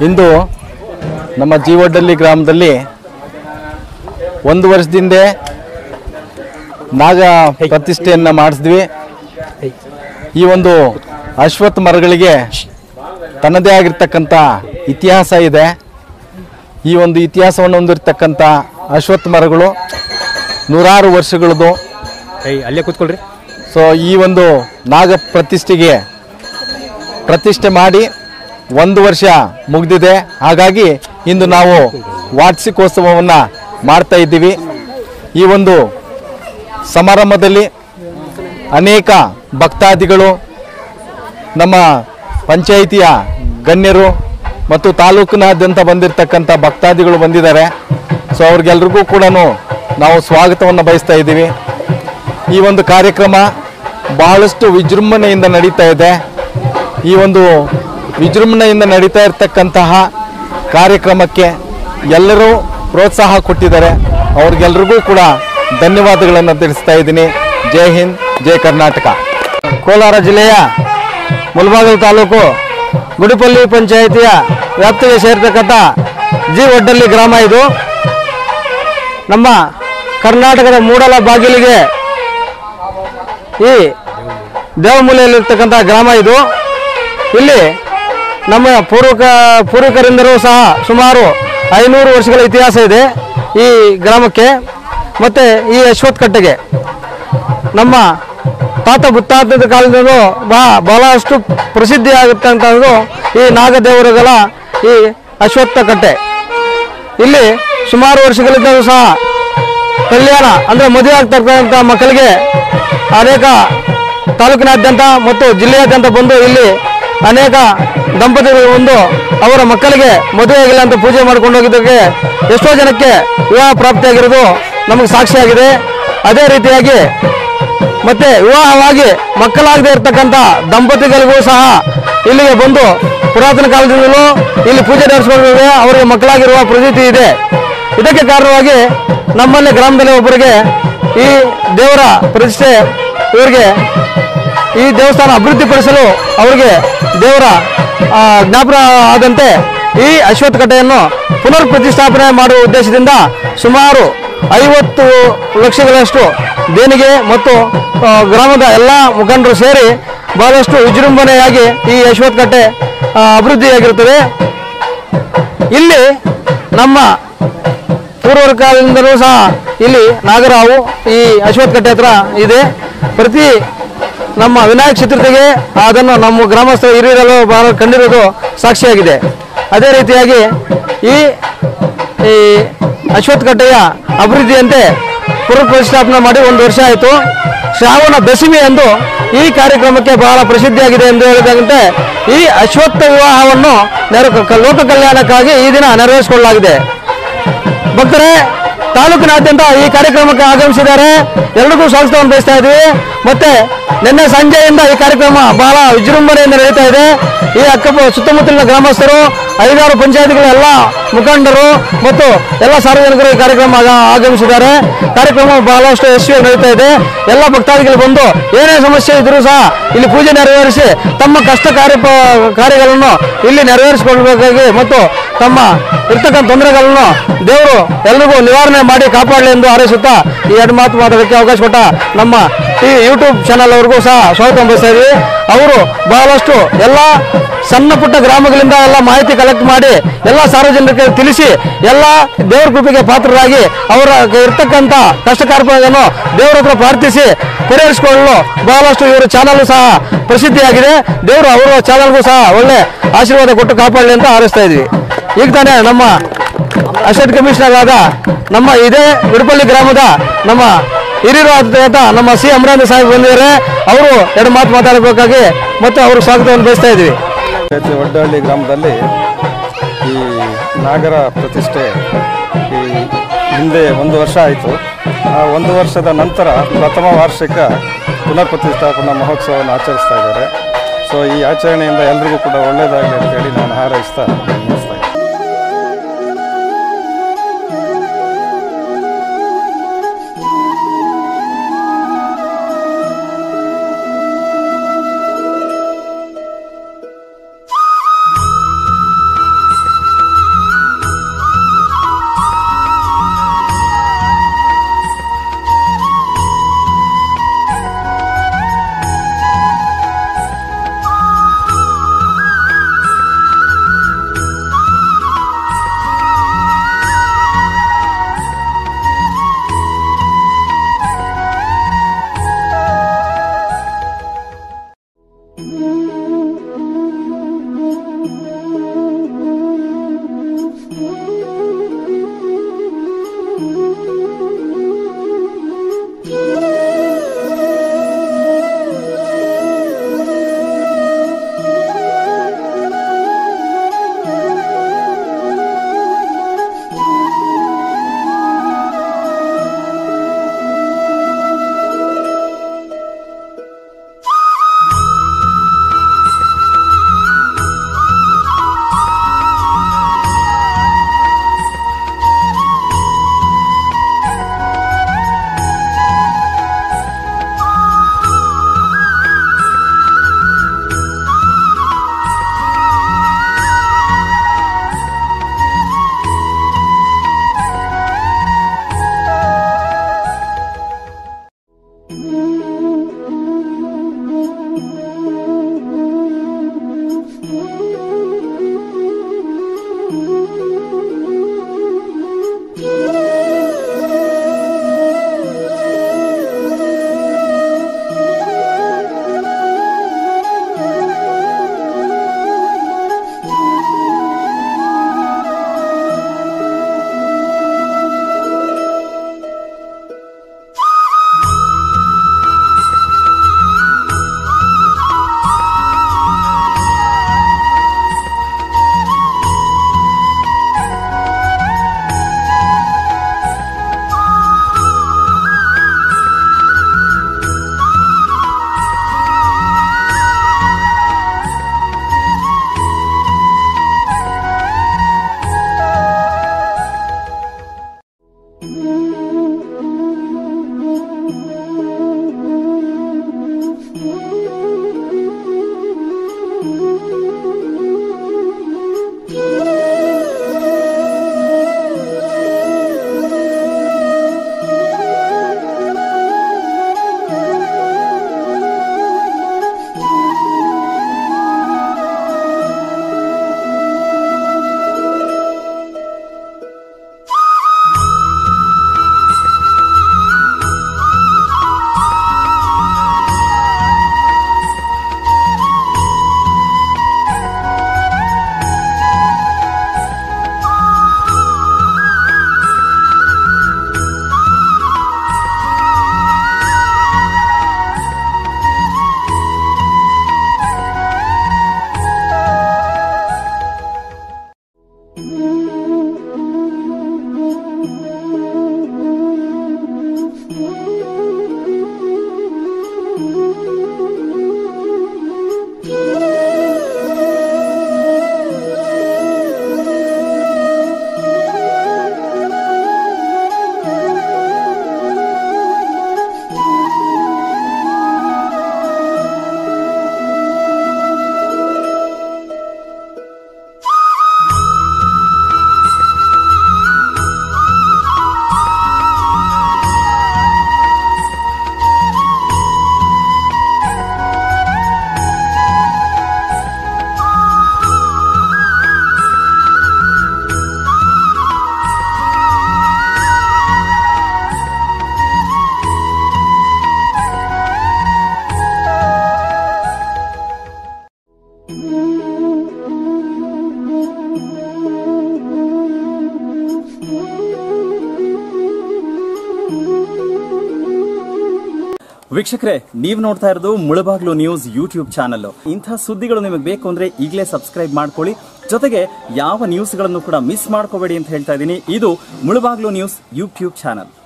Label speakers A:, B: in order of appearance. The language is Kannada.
A: ಇಂದು ನಮ್ಮ ಜೀವಡ್ಡಲ್ಲಿ ಗ್ರಾಮದಲ್ಲಿ ಒಂದು ವರ್ಷದಿಂದ ನಾಗ ಪ್ರತಿಷ್ಠೆಯನ್ನು ಮಾಡಿಸಿದ್ವಿ ಈ ಒಂದು ಅಶ್ವತ್ಥ ಮರಗಳಿಗೆ ತನ್ನದೇ ಆಗಿರ್ತಕ್ಕಂಥ ಇತಿಹಾಸ ಇದೆ ಈ ಒಂದು ಇತಿಹಾಸವನ್ನು ಹೊಂದಿರತಕ್ಕಂಥ ಅಶ್ವತ್ಥ ಮರಗಳು ನೂರಾರು ವರ್ಷಗಳದು
B: ಏಯ್ ಅಲ್ಲೇ ಕೂತ್ಕೊಳ್ರಿ
A: ಸೊ ಈ ಒಂದು ನಾಗ ಪ್ರತಿಷ್ಠೆಗೆ ಪ್ರತಿಷ್ಠೆ ಮಾಡಿ ಒಂದು ವರ್ಷ ಮುಗಿದಿದೆ ಹಾಗಾಗಿ ಇಂದು ನಾವು ವಾರ್ಷಿಕೋತ್ಸವವನ್ನು ಮಾಡ್ತಾ ಇದ್ದೀವಿ ಈ ಒಂದು ಸಮಾರಂಭದಲ್ಲಿ ಅನೇಕ ಭಕ್ತಾದಿಗಳು ನಮ್ಮ ಪಂಚಾಯಿತಿಯ ಗಣ್ಯರು ಮತ್ತು ತಾಲೂಕಿನಾದ್ಯಂತ ಬಂದಿರತಕ್ಕಂಥ ಭಕ್ತಾದಿಗಳು ಬಂದಿದ್ದಾರೆ ಸೊ ಅವ್ರಿಗೆಲ್ರಿಗೂ ಕೂಡ ನಾವು ಸ್ವಾಗತವನ್ನು ಬಯಸ್ತಾ ಇದ್ದೀವಿ ಈ ಒಂದು ಕಾರ್ಯಕ್ರಮ ಬಹಳಷ್ಟು ವಿಜೃಂಭಣೆಯಿಂದ ನಡೀತಾ ಇದೆ ಈ ಒಂದು ವಿಜೃಂಭಣೆಯಿಂದ ನಡೀತಾ ಇರತಕ್ಕಂತಹ ಕಾರ್ಯಕ್ರಮಕ್ಕೆ ಎಲ್ಲರೂ ಪ್ರೋತ್ಸಾಹ ಕೊಟ್ಟಿದ್ದಾರೆ ಅವ್ರಿಗೆಲ್ರಿಗೂ ಕೂಡ ಧನ್ಯವಾದಗಳನ್ನು ತಿಳಿಸ್ತಾ ಇದ್ದೀನಿ ಜೈ ಹಿಂದ್ ಜೈ ಕರ್ನಾಟಕ
C: ಕೋಲಾರ ಜಿಲ್ಲೆಯ ಮುಳಬಾಗಿಲು ತಾಲೂಕು ಗುಡಿಪಲ್ಲಿ ಪಂಚಾಯಿತಿಯ ವ್ಯಾಪ್ತಿಗೆ ಸೇರ್ತಕ್ಕಂಥ ಜಿ ಒಡ್ಡಲ್ಲಿ ಗ್ರಾಮ ಇದು ನಮ್ಮ ಕರ್ನಾಟಕದ ಮೂಡಲ ಬಾಗಿಲಿಗೆ ಈ ದೇವಮೂಲೆಯಲ್ಲಿರ್ತಕ್ಕಂಥ ಗ್ರಾಮ ಇದು ಇಲ್ಲಿ ನಮ್ಮ ಪೂರ್ವಕ ಪೂರ್ವಿಕರಿಂದಲೂ ಸಹ ಸುಮಾರು ಐನೂರು ವರ್ಷಗಳ ಇತಿಹಾಸ ಇದೆ ಈ ಗ್ರಾಮಕ್ಕೆ ಮತ್ತು ಈ ಅಶ್ವತ್ಥ ಕಟ್ಟೆಗೆ ನಮ್ಮ ತಾತ ಮುತ್ತಾತದ ಕಾಲದಿಂದಲೂ ಬಹಳ ಬಹಳಷ್ಟು ಪ್ರಸಿದ್ಧಿ ಆಗುತ್ತಂಥದ್ದು ಈ ನಾಗದೇವರುಗಳ ಈ ಅಶ್ವತ್ಥ ಕಟ್ಟೆ ಇಲ್ಲಿ ಸುಮಾರು ವರ್ಷಗಳಿಂದಲೂ ಸಹ ಕಲ್ಯಾಣ ಅಂದರೆ ಮದುವೆ ಆಗ್ತಕ್ಕಂಥ ಮಕ್ಕಳಿಗೆ ಅನೇಕ ತಾಲೂಕಿನಾದ್ಯಂತ ಮತ್ತು ಜಿಲ್ಲೆಯಾದ್ಯಂತ ಬಂದು ಇಲ್ಲಿ ಅನೇಕ ದಂಪತಿಗಳು ಬಂದು ಅವರ ಮಕ್ಕಳಿಗೆ ಮದುವೆ ಆಗಿಲ್ಲ ಅಂತ ಪೂಜೆ ಮಾಡ್ಕೊಂಡು ಹೋಗಿದ್ದಕ್ಕೆ ಎಷ್ಟೋ ಜನಕ್ಕೆ ವಿವಾಹ ಪ್ರಾಪ್ತಿಯಾಗಿರೋದು ನಮಗೆ ಸಾಕ್ಷಿಯಾಗಿದೆ ಅದೇ ರೀತಿಯಾಗಿ ಮತ್ತೆ ವಿವಾಹವಾಗಿ ಮಕ್ಕಳಾಗದೇ ಇರತಕ್ಕಂಥ ದಂಪತಿಗಳಿಗೂ ಸಹ ಇಲ್ಲಿಗೆ ಬಂದು ಪುರಾತನ ಕಾಲದಿಂದಲೂ ಇಲ್ಲಿ ಪೂಜೆ ನಡೆಸ್ಕೊಂಡಿದೆ ಅವರಿಗೆ ಮಕ್ಕಳಾಗಿರುವ ಪ್ರತೀತಿ ಇದೆ ಇದಕ್ಕೆ ಕಾರಣವಾಗಿ ನಮ್ಮಲ್ಲಿ ಗ್ರಾಮದಲ್ಲಿ ಒಬ್ಬರಿಗೆ ಈ ದೇವರ ಪ್ರತಿಷ್ಠೆ ಇವರಿಗೆ ಈ ದೇವಸ್ಥಾನ ಅಭಿವೃದ್ಧಿಪಡಿಸಲು ಅವರಿಗೆ ದೇವರ ಆ, ಜ್ಞಾಪನ ಆದಂತೆ ಈ ಅಶ್ವತ್ಥ ಕಟ್ಟೆಯನ್ನು ಪುನರ್ ಪ್ರತಿಷ್ಠಾಪನೆ ಮಾಡುವ ಉದ್ದೇಶದಿಂದ ಸುಮಾರು ಐವತ್ತು ಲಕ್ಷಗಳಷ್ಟು ದೇಣಿಗೆ ಮತ್ತು ಆ, ಗ್ರಾಮದ ಎಲ್ಲ ಮುಖಂಡರು ಸೇರಿ ಬಹಳಷ್ಟು ವಿಜೃಂಭಣೆಯಾಗಿ ಈ ಅಶ್ವತ್ಥ ಕಟ್ಟೆ ಆ, ಅಭಿವೃದ್ಧಿಯಾಗಿರುತ್ತದೆ ಇಲ್ಲಿ ನಮ್ಮ ಪೂರ್ವರ ಕಾಲದಿಂದಲೂ ಸಹ ಇಲ್ಲಿ ನಾಗರಾವು ಈ ಅಶ್ವತ್ಥ ಕಟ್ಟೆ ಹತ್ರ ಇದೆ ಪ್ರತಿ ನಮ್ಮ ವಿನಾಯಕ ಚತುರ್ಥಿಗೆ ಅದನ್ನು ನಮ್ಮ ಗ್ರಾಮಸ್ಥರು ಹಿರಿಯರೆಲ್ಲ ಬಹಳ ಕಂಡಿರೋದು ಸಾಕ್ಷಿಯಾಗಿದೆ ಅದೇ ರೀತಿಯಾಗಿ ಈ ಈ ಅಶ್ವತ್ಥ ಕಟ್ಟೆಯ ಅಭಿವೃದ್ಧಿಯಂತೆ ಪುನರ್ ಪ್ರತಿಷ್ಠಾಪನೆ ಮಾಡಿ ಒಂದು ವರ್ಷ ಆಯಿತು ಶ್ರಾವಣ ದಶಮಿ ಎಂದು ಈ ಕಾರ್ಯಕ್ರಮಕ್ಕೆ ಬಹಳ ಪ್ರಸಿದ್ಧಿಯಾಗಿದೆ ಎಂದು ಹೇಳಿದಂತೆ ಈ ಅಶ್ವತ್ಥ ವಿವಾಹವನ್ನು ನೆರ ಲೋಕ ಕಲ್ಯಾಣಕ್ಕಾಗಿ ಈ ದಿನ ನೆರವೇರಿಸಿಕೊಳ್ಳಲಾಗಿದೆ ಭಕ್ತರೇ ತಾಲೂಕಿನಾದ್ಯಂತ ಈ ಕಾರ್ಯಕ್ರಮಕ್ಕೆ ಆಗಮಿಸಿದ್ದಾರೆ ಎಲ್ರಿಗೂ ಸ್ವಾಗತವನ್ನು ಬಯಸ್ತಾ ಇದ್ವಿ ಮತ್ತೆ ನಿನ್ನೆ ಸಂಜೆಯಿಂದ ಈ ಕಾರ್ಯಕ್ರಮ ಬಹಳ ವಿಜೃಂಭಣೆಯಿಂದ ನಡೀತಾ ಇದೆ ಈ ಅಕ್ಕ ಸುತ್ತಮುತ್ತಲಿನ ಗ್ರಾಮಸ್ಥರು ಐದಾರು ಪಂಚಾಯತ್ಗಳ ಎಲ್ಲ ಮುಖಂಡರು ಮತ್ತು ಎಲ್ಲ ಸಾರ್ವಜನಿಕರು ಈ ಕಾರ್ಯಕ್ರಮ ಆಗ- ಆಗಮಿಸಿದ್ದಾರೆ ಕಾರ್ಯಕ್ರಮ ಬಹಳಷ್ಟು ಯಶಸ್ವಿಯಾಗಿ ನಡೀತಾ ಇದೆ ಎಲ್ಲ ಭಕ್ತಾದಿಗಳು ಬಂದು ಏನೇ ಸಮಸ್ಯೆ ಇದ್ರೂ ಸಹ ಇಲ್ಲಿ ಪೂಜೆ ನೆರವೇರಿಸಿ ತಮ್ಮ ಕಷ್ಟ ಕಾರ್ಯ ಪ- ಕಾರ್ಯಗಳನ್ನು ಇಲ್ಲಿ ನೆರವೇರಿಸಿಕೊಳ್ಬೇಕಾಗಿ ಮತ್ತು ತಮ್ಮ ಇರ್ತಕ್ಕಂಥ ತೊಂದರೆಗಳನ್ನು ದೇವರು ಎಲ್ರಿಗೂ ನಿವಾರಣೆ ಮಾಡಿ ಕಾಪಾಡಲಿ ಎಂದು ಹಾರೈಸುತ್ತಾ ಈ ಎರಡು ಮಾತು ಮಾತಾಡೋಕ್ಕೆ ಅವಕಾಶ ಕೊಟ್ಟ ನಮ್ಮ ಈ ಯೂಟ್ಯೂಬ್ ಚಾನಲ್ ಅವ್ರಿಗೂ ಸಹ ಸ್ವಾಗತ ಬಯಸ್ತಾ ಇದ್ವಿ ಅವರು ಬಹಳಷ್ಟು ಎಲ್ಲ ಸಣ್ಣ ಪುಟ್ಟ ಗ್ರಾಮಗಳಿಂದ ಎಲ್ಲ ಮಾಹಿತಿ ಕಲೆಕ್ಟ್ ಮಾಡಿ ಎಲ್ಲ ಸಾರ್ವಜನಿಕರಿಗೆ ತಿಳಿಸಿ ಎಲ್ಲ ದೇವರ ಕೃಪೆಗೆ ಪಾತ್ರರಾಗಿ ಅವರ ಇರ್ತಕ್ಕಂಥ ಕಷ್ಟ ಕಾರ್ಯಗಳನ್ನು ದೇವರ ಹತ್ರ ಪ್ರಾರ್ಥಿಸಿ ಪರಿಹರಿಸಿಕೊಳ್ಳಲು ಬಹಳಷ್ಟು ಇವರ ಚಾನಲ್ ಸಹ ಪ್ರಸಿದ್ಧಿಯಾಗಿದೆ ದೇವರು ಅವರ ಚಾನಲ್ಗೂ ಸಹ ಒಳ್ಳೆ ಆಶೀರ್ವಾದ ಕೊಟ್ಟು ಕಾಪಾಡಲಿ ಅಂತ ಹಾರೈಸ್ತಾ ಇದ್ವಿ ಈಗ ತಾನೇ ನಮ್ಮ ಅಸಿಸ್ಟೆಂಟ್ ಕಮಿಷನರ್ ಆದ ನಮ್ಮ ಇದೇ ಉಡುಪಳ್ಳಿ ಗ್ರಾಮದ ನಮ್ಮ ಹಿರಿಯರು ಆದಂತ ನಮ್ಮ ಸಿ ಅಮರಾಂಧ ಸಾಹೇಬ್ ಬಂದಿದ್ದಾರೆ ಅವರು ಎರಡು ಮಾತು ಮಾತಾಡಬೇಕಾಗಿ ಮತ್ತು ಅವರು ಸ್ವಾಗತವನ್ನು ಬಯಸ್ತಾ ಇದ್ವಿ
D: ಪಂಚಾಯತಿ ಒಡ್ಡಹಳ್ಳಿ ಗ್ರಾಮದಲ್ಲಿ ಈ ನಾಗರ ಪ್ರತಿಷ್ಠೆ ಈ ಹಿಂದೆ ಒಂದು ವರ್ಷ ಆಯಿತು ಆ ಒಂದು ವರ್ಷದ ನಂತರ ಪ್ರಥಮ ವಾರ್ಷಿಕ ಪುನರ್ ಪ್ರತಿಷ್ಠಾಪನಾ ಮಹೋತ್ಸವವನ್ನು ಆಚರಿಸ್ತಾ ಇದ್ದಾರೆ ಸೊ ಈ ಆಚರಣೆಯಿಂದ ಎಲ್ರಿಗೂ ಕೂಡ ಒಳ್ಳೆಯದಾಗಲಿ ಅಂತೇಳಿ ನಾನು ಹಾರೈಸ್ತಾ ಮುಗಿಸ್ತಾ ಇದ್ದೀನಿ
E: ವೀಕ್ಷಕರೇ ನೀವು ನೋಡ್ತಾ ಇರೋದು ಮುಳಬಾಗ್ಲು ನ್ಯೂಸ್ ಯೂಟ್ಯೂಬ್ ಚಾನಲ್ ಇಂಥ ಸುದ್ದಿಗಳು ನಿಮಗೆ ಬೇಕು ಅಂದ್ರೆ ಈಗಲೇ ಸಬ್ಸ್ಕ್ರೈಬ್ ಮಾಡ್ಕೊಳ್ಳಿ ಜೊತೆಗೆ ಯಾವ ನ್ಯೂಸ್ಗಳನ್ನು ಕೂಡ ಮಿಸ್ ಮಾಡ್ಕೋಬೇಡಿ ಅಂತ ಹೇಳ್ತಾ ಇದ್ದೀನಿ ಇದು ಮುಳಬಾಗ್ಲು ನ್ಯೂಸ್ ಯೂಟ್ಯೂಬ್ ಚಾನಲ್